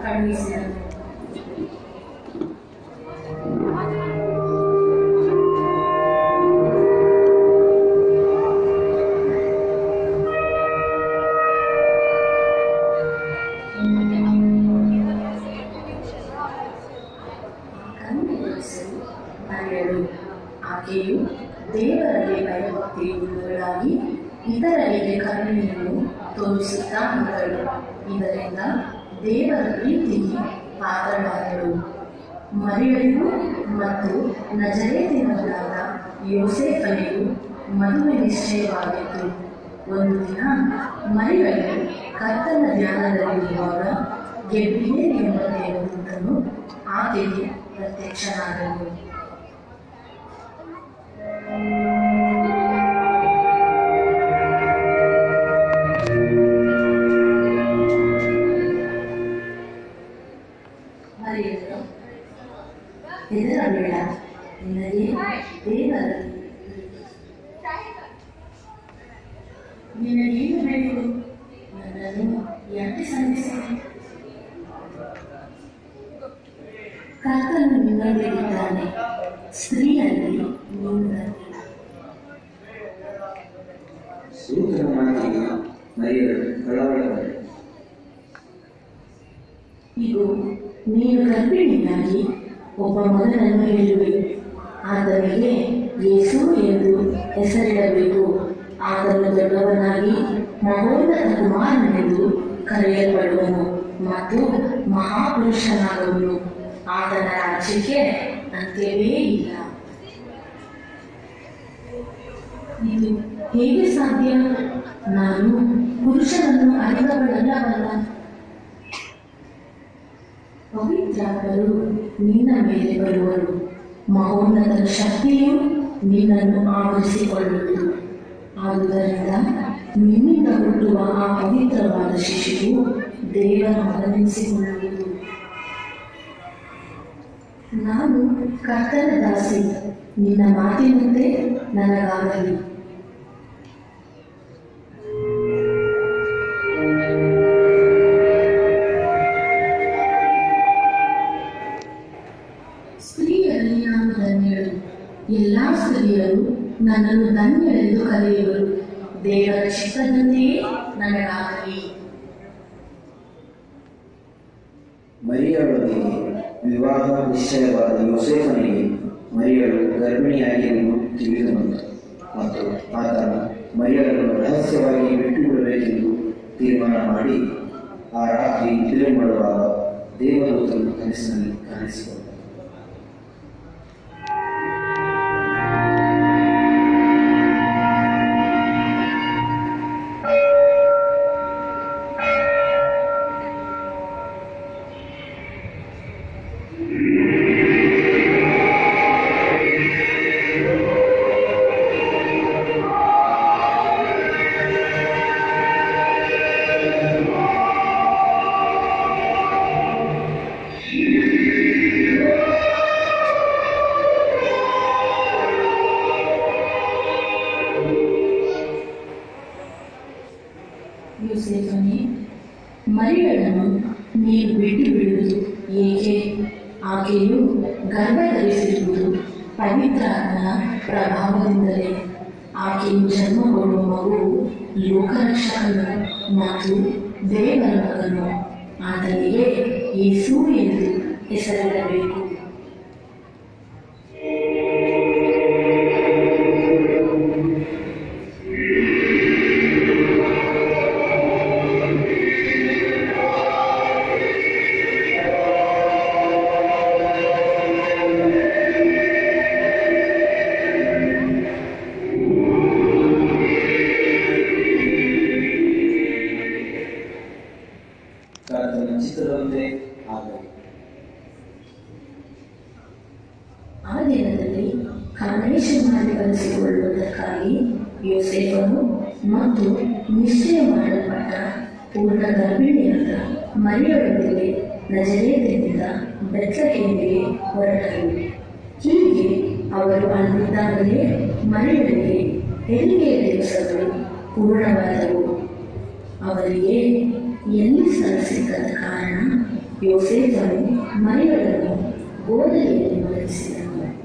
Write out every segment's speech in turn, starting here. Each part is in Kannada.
ಕಳುಹಿಸಿದನು ಕನ್ಯೆಯ ಹೆಸರು ಮರಿಯಳು ಆಕೆಯು ದೇವರಲ್ಲಿ ಭಯಭಕ್ತಿಯುಳ್ಳವಳಾಗಿ ಇತರರಿಗೆ ಕರುಣೆಯನ್ನು ತೋರಿಸುತ್ತಾ ಇದ್ದಳು ಇದರಿಂದ ದೇವರ ಪ್ರೀತಿಗೆ ಪಾತ್ರರಾದಳು ಮರಿಯಳಿಗೂ ಮತ್ತು ನಜರೇತಿನವರಾದ ಯೋಸೇಫನಿಗೂ ಮದುವೆ ನಿಶ್ಚಯವಾಗಿತ್ತು ಒಂದು ದಿನ ಮರಿಯಳು ಕರ್ತನ ಧ್ಯಾನದಲ್ಲಿರುವಾಗ ಗೆಬ್ರಿಯೇಲ್ ಎಂಬ ದೇವದೂತನು ಆಕೆಗೆ ಪ್ರತ್ಯಕ್ಷನಾದನು ಮರಿಯಳು ಹೆದರಬೇಡ ನಿನಗೆ ದೇವರಲ್ಲಿ ನಿನಗೇನು ಬೇಕು ನನ್ನನ್ನು ಯಾಕೆ ಸಂಧಿಸಿದೆ ಕರ್ತನು ನಿನ್ನೊಂದಿಗಿದ್ದಾನೆ ಸ್ತ್ರೀಯಲ್ಲಿ ನೀನು ಧನ್ಯಳು. ಸೂತನ ಮಾತಿಗೆ ಮರಿಯಳು ಕಳವಳಗೊಂಡಳು ಇದು ನೀನು ಗರ್ಭಿಣಿಯಾಗಿ ಒಬ್ಬ ಮಗನನ್ನು ಹೇಳುವೆ ಆತನಿಗೆ ಯೇಸು ಎಂದು ಹೆಸರಿಡಬೇಕು ಆತನು ದೊಡ್ಡವನಾಗಿ ಮಹೋನ್ನತ ಕುಮಾರನೆಂದು ಕರೆಯಲ್ಪಡುವನು ಮತ್ತು ಮಹಾಪುರುಷನಾಗುವನು ಆತನ ರಾಜ್ಯಕ್ಕೆ ಅಂತ್ಯವೇ ಇಲ್ಲ ಇದು ಹೇಗೆ ಸಾಧ್ಯ ನಾನು ಪುರುಷನನ್ನು ಅರಿತವಳಲ್ಲವಲ್ಲ ಪವಿತ್ರಾತ್ಮರು ನಿನ್ನ ಮೇಲೆ ಬರುವರು ಮಹೋನ್ನತ ಶಕ್ತಿಯು ನಿನ್ನನ್ನು ಆವರಿಸಿಕೊಳ್ಳುವುದು ಆದುದರಿಂದ ನಿನ್ನಿಂದ ಹುಟ್ಟುವ ಆ ಪವಿತ್ರವಾದ ಶಿಶುವು ದೇವರ ಮಗನೆನಿಸಿಕೊಳ್ಳುವುದು ನಾನು ಕರ್ತನ ದಾಸಿ ನಿನ್ನ ಮಾತಿನಂತೆ ನನಗಾಗಲಿ ಸ್ತ್ರೀಯರಲ್ಲಿ ನಾನು ಧನ್ಯಳು ಎಲ್ಲ ಸ್ತ್ರೀಯರು ನನ್ನನ್ನು ಧನ್ಯಳೆಂದು ಕರೆಯುವರು ದೇವರ ಚಿತ್ತದಂತೆಯೇ ನನಗಾಗಲಿ ಮರಿಯಳೊಂದಿಗೆ ವಿವಾಹ ನಿಶ್ಚಯವಾದ ಯೋಸೇಫನಿಗೆ ಮರಿಯಳು ಗರ್ಭಿಣಿಯಾಗಿರುವುದು ತಿಳಿದು ಬಂತು ಮತ್ತು ಆತನು ಮರಿಯಳನ್ನು ರಹಸ್ಯವಾಗಿ ಬಿಟ್ಟು ಬಿಡಬೇಕೆಂದು ತೀರ್ಮಾನ ಮಾಡಿ ಆ ರಾತ್ರಿ ನಿದ್ರೆ ಮಾಡುವಾಗ ದೇವದೂತನು ಕನಸಿನಲ್ಲಿ ಕಾಣಿಸಿಕೊಂಡ ಯೋಸೇಫನೇ ಮರಿಗಳನ್ನು ನೀನು ಬಿಟ್ಟು ಬಿಡುವುದು ಏಕೆ ಆಕೆಯು ಗರ್ಭ ಧರಿಸಿರುವುದು ಪವಿತ್ರಾತ್ಮನ ಪ್ರಭಾವದಿಂದಲೇ ಆಕೆಯು ಜನ್ಮ ಕೊಡುವ ಮಗುವು ಲೋಕರಕ್ಷಕನು ಮತ್ತು ದೇವರ ಮಗನು ಆತನಿಗೆ ಯೇಸು ಎಂದು ಹೆಸರಿಡಬೇಕು ಕರ್ತನ ಚಿತ್ರದಂತೆ ಆಗಲಿ ಆ ದಿನದಲ್ಲಿ ಕಾಮೇಶನಾಗಿ ಕಲಿಸಿಕೊಳ್ಳುವುದಕ್ಕಾಗಿ ಯೋಸೇಫನು ಮತ್ತು ನಿಶ್ಚಯ ಮಾಡಲ್ಪಟ್ಟ ಪೂರ್ಣ ಗರ್ಭಿಣಿಯಾದ ಮರಿಯೊಳಗೆ ನಜರೇತಿನಿಂದ ಬೆತ್ತಲೆಗೆ ಹೊರಟರು ಹೀಗೆ ಅವರು ಅಲ್ಲಿದ್ದಾಗಲೇ ಮರಿಯೊಳಗೆ ಹೆರಿಗೆಯ ದಿವಸಗಳು ಪೂರ್ಣವಾದವು ಅವರಿಗೆ ಎಲ್ಲಿ ಸ್ಥಳ ಸಿಕ್ಕದ ಕಾರಣ ಯೋಸೇಫನು ಮರಿಗಳನ್ನು ಗೋದಲಿಯಲ್ಲಿ ಮಲಗಿಸಿದನು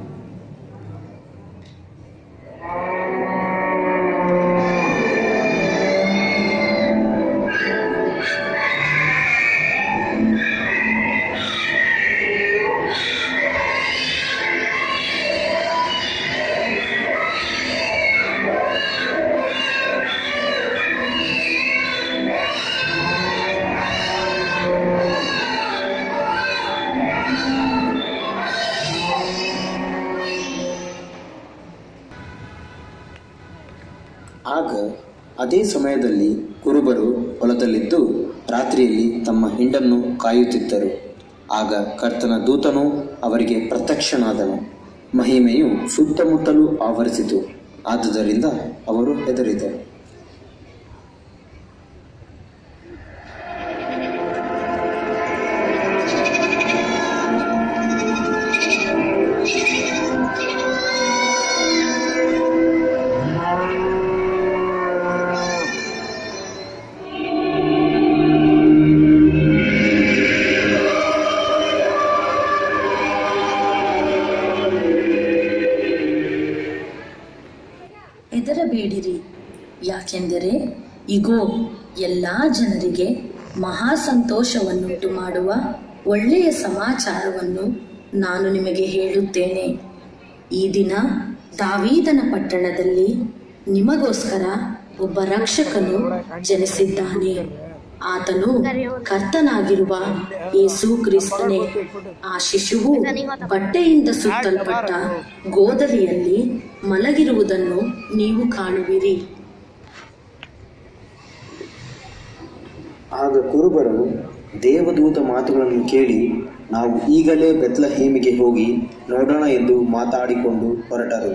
ಆಗ ಅದೇ ಸಮಯದಲ್ಲಿ ಕುರುಬರು ಹೊಲದಲ್ಲಿದ್ದು ರಾತ್ರಿಯಲ್ಲಿ ತಮ್ಮ ಹಿಂಡನ್ನು ಕಾಯುತ್ತಿದ್ದರು ಆಗ ಕರ್ತನ ದೂತನು ಅವರಿಗೆ ಪ್ರತ್ಯಕ್ಷನಾದನು ಮಹಿಮೆಯು ಸುತ್ತಮುತ್ತಲೂ ಆವರಿಸಿತು ಆದುದರಿಂದ ಅವರು ಹೆದರಿದರು ಹೆದರಬೇಡಿರಿ ಯಾಕೆಂದರೆ ಇಗೋ ಎಲ್ಲ ಜನರಿಗೆ ಮಹಾ ಸಂತೋಷವನ್ನುಂಟು ಮಾಡುವ ಒಳ್ಳೆಯ ಸಮಾಚಾರವನ್ನು ನಾನು ನಿಮಗೆ ಹೇಳುತ್ತೇನೆ ಈ ದಿನ ದಾವೀದನ ಪಟ್ಟಣದಲ್ಲಿ ನಿಮಗೋಸ್ಕರ ಒಬ್ಬ ರಕ್ಷಕನು ಜನಿಸಿದ್ದಾನೆ ಆತನು ಕರ್ತನಾಗಿರುವ ಯೇಸು ಕ್ರಿಸ್ತನೇ ಆ ಶಿಶುವು ಬಟ್ಟೆಯಿಂದ ಸುತ್ತಲ್ಪಟ್ಟ ಗೋದಲಿಯಲ್ಲಿ ಮಲಗಿರುವುದನ್ನು ನೀವು ಕಾಣುವಿರಿ ಆಗ ಕುರುಬರು ದೇವದೂತ ಮಾತುಗಳನ್ನು ಕೇಳಿ ನಾವು ಈಗಲೇ ಬೆತ್ಲಹೇಮಿಗೆ ಹೋಗಿ ನೋಡೋಣ ಎಂದು ಮಾತಾಡಿಕೊಂಡು ಹೊರಟರು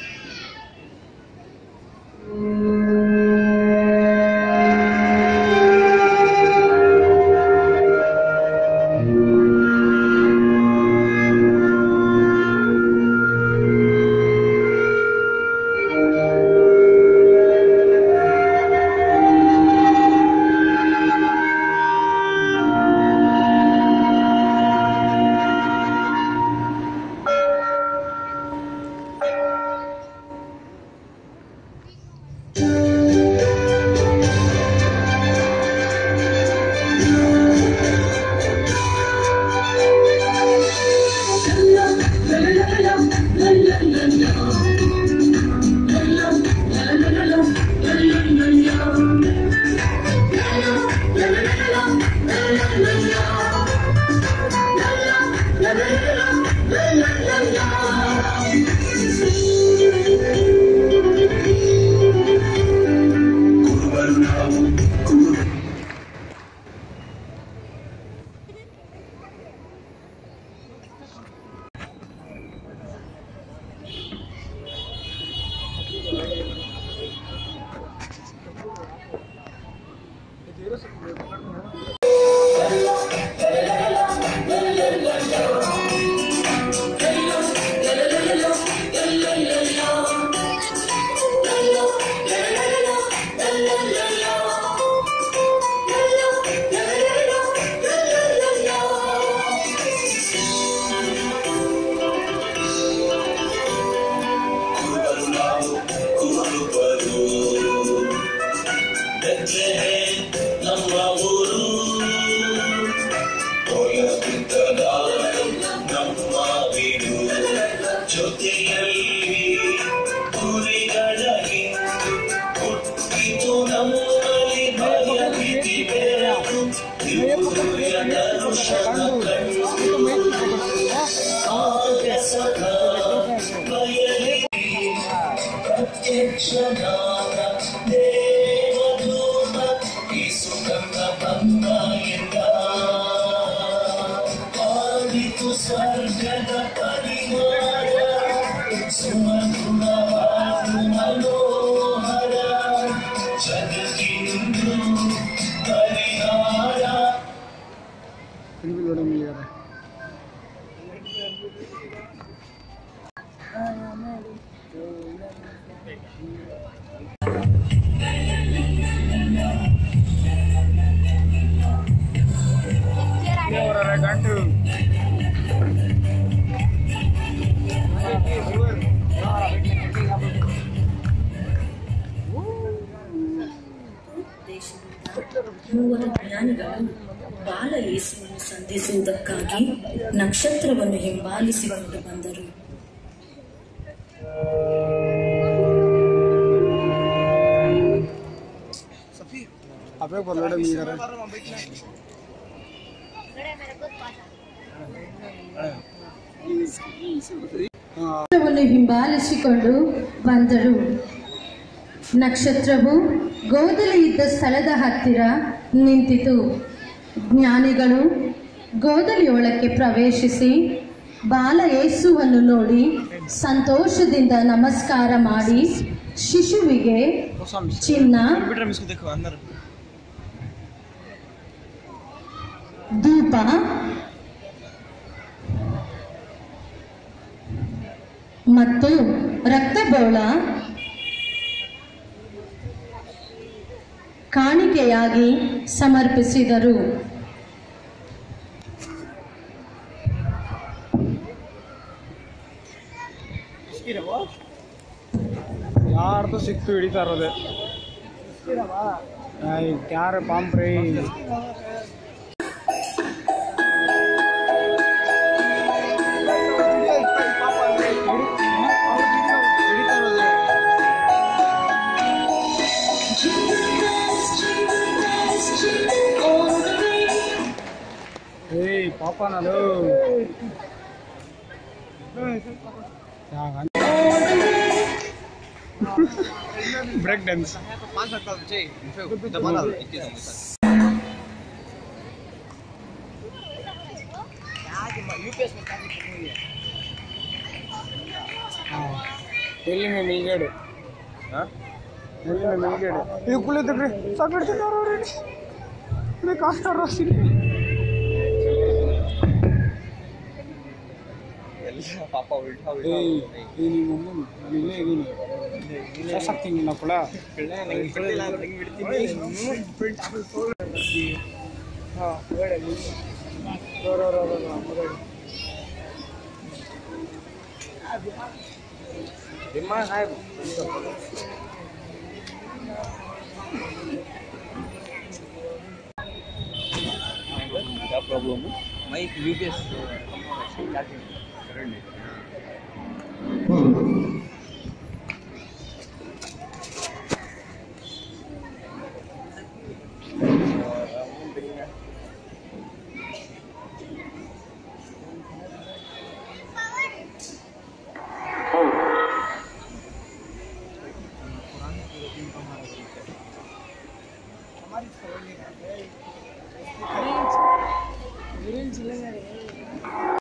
ಕುರುಬರು ನಾವು ಕುರುಬರು ಬೆತ್ಲೆಹೇಮ್ ನಮ್ಮ ಊರು ಹೊಲಬಿದ್ದ ನಮ್ಮ ಬೀಡು ಜೊತೆಯಲ್ಲಿ ಕುರಿಗಳ ಹಿಂಡು ಹುಟ್ಟಿತು ನಮ್ಮಲ್ಲಿ ಭಯ ಭೀತಿ ಬೆರಗು ದಿವ್ಯ ದರ್ಶನ ಕಂಡು ಆಗ ಸದಾ ಬಯಲಿ ಪ್ರತ್ಯಕ್ಷನಾದ ದೇವದೂತ ಯೇಸು ಕಂದ ಬಂದ ಎಂದ ಪಾಡಿತು ಸ್ವರ್ಗದ ಪರಿವಾರ ಸುಮಧುರವಾದ ಮನೋಹರ ಜಗಕ್ಕಿಂದು ಪರಿಹಾರ Quiera ಮೂವರು ಜ್ಞಾನಿಗಳು ಬಾಲ ಯೇಸುವನ್ನು ಸಂಧಿಸುವುದಕ್ಕಾಗಿ ನಕ್ಷತ್ರವನ್ನು ಹಿಂಬಾಲಿಸಿಕೊಂಡು ಬಂದರು आपे बोलड़े नहीं करे ನಕ್ಷತ್ರವನ್ನು ಹಿಂಬಾಲಿಸಿಕೊಂಡು ಬಂದರು ನಕ್ಷತ್ರವು ಗೋದಲಿ ಇದ್ದ ಸ್ಥಳದ ಹತ್ತಿರ ನಿಂತಿತು ಜ್ಞಾನಿಗಳು ಗೋದಲಿಯೊಳಕ್ಕೆ ಪ್ರವೇಶಿಸಿ ಬಾಲ ಯೇಸುವನ್ನು ನೋಡಿ ಸಂತೋಷದಿಂದ ನಮಸ್ಕಾರ ಮಾಡಿ ಶಿಶುವಿಗೆ ಚಿನ್ನ बेटा इसको देखो अंदर ಧೂಪ ಮತ್ತು ರಕ್ತಬೋಳ ಕಾಣಿಕೆಯಾಗಿ ಸಮರ್ಪಿಸಿದರು ಯಾರ್ದು ಸಿಕ್ತು ಹಿಡಿತಾ ಇರೋದೆ ಯಾರು ಪಾಂಪ್ರಿ ಏಯ್ ಪಾಪ ನಾನು ಬ್ರೇಕ್ ಡ್ಯಾನ್ಸ್ ಎಲ್ಲಿ ಮೇ ಮಿಲ್ಗೇಡು ಎಲ್ಲಿ ಮೇ ಮಿಲ್ಗೇಡು ಇದು ಕುಳಿತಕ್ರಿ ಸಾಕಿಡ್ತೀನಿ ಅವ್ರು ಇದು ಕಾಸ್ತಾರ ರಾಶಿ ಏಯ್ ಈ ನಿಮ್ಮ ಮಮ್ಮಿ ಇಲ್ಲೇ ಇದೀನಿ ಸಾಕ್ತೀನಿ ನಾ ಕೂಡ ಹಾಂ ಹೇಳಿ ರೋ ರೋ ರೋ ರೋ ರೋ ಮೊದಲು